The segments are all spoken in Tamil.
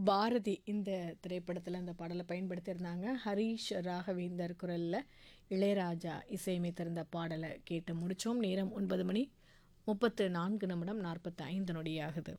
பாரதி இந்த திரைப்படத்தில் இந்த பாடலை பயன்படுத்தியிருந்தாங்க ஹரிஷ் ராகவேந்தர் குரலில் இளையராஜா இசையமைத்திருந்த பாடலை கேட்டு முடித்தோம் நேரம் ஒன்பது மணி முப்பத்து நான்கு நிமிடம் நாற்பத்தி ஐந்து நொடியாகுது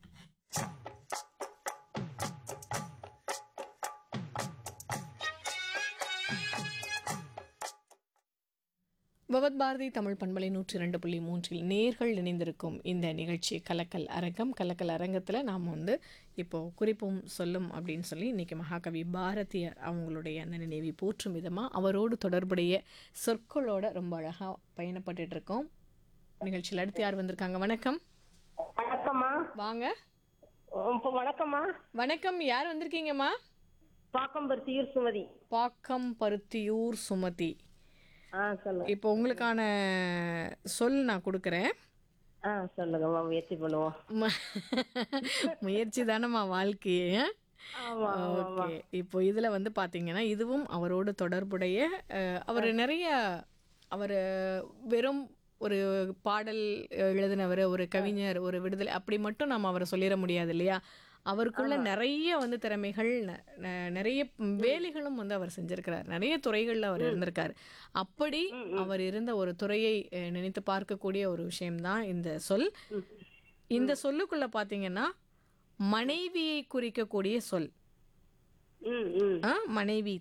பவத் பாரதி தமிழ் பண்பலை நூற்றி ரெண்டு புள்ளி மூன்றில் நேர்கள் இணைந்திருக்கும் இந்த நிகழ்ச்சி கலக்கல் அரங்கம் கலக்கல் அரங்கத்தில் நாம் வந்து இப்போது குறிப்பும் சொல்லும் அப்படின்னு சொல்லி இன்றைக்கி மகாகவி பாரதியார் அவங்களுடைய அந்த நினைவை போற்றும் விதமாக அவரோடு தொடர்புடைய சொற்களோட ரொம்ப அழகாக பயணப்பட்டுட்டு இருக்கோம் நிகழ்ச்சியில் அடுத்து யார் வந்திருக்காங்க வணக்கம் வணக்கம்மா வாங்க இப்போ வணக்கம்மா வணக்கம் யார் வந்திருக்கீங்கம்மா பாக்கம்பருத்தியூர் சுமதி பாக்கம் பருத்தியூர் சுமதி ஆ சொல்லுங்க இப்போ உங்களுக்கான சொல் நான் கொடுக்குறேன் ஆ சொல்லுங்கம்மா முயற்சி பண்ணுவோம் ம- முயற்சி தானம்மா வாழ்க்கையே ஆமா ஓகே இப்போ இதில் வந்து பார்த்தீங்கன்னா இதுவும் அவரோடு தொடர்புடைய அஹ், அவர் நிறைய அவர் வெறும் ஒரு பாடல் எழுதினவர் ஒரு கவிஞர் ஒரு விடுதலை அப்படி மட்டும் நம்ம அவரை சொல்லிட முடியாது இல்லையா அவருக்குள்ள நிறைய வந்து திறமைகள் ந- ந- நிறைய வேலைகளும் வந்து அவர் செஞ்சிருக்கிறார் நிறைய துறைகளில் அவர் இருந்திருக்கார் அப்படி அவர் இருந்த ஒரு துறையை அஹ், நினைத்து பார்க்கக்கூடிய ஒரு விஷயம்தான் இந்த சொல் இந்த சொல்லுக்குள்ள பார்த்தீங்கன்னா மனைவியை குறிக்கக்கூடிய சொல் ம் ம் ஆ, மனைவி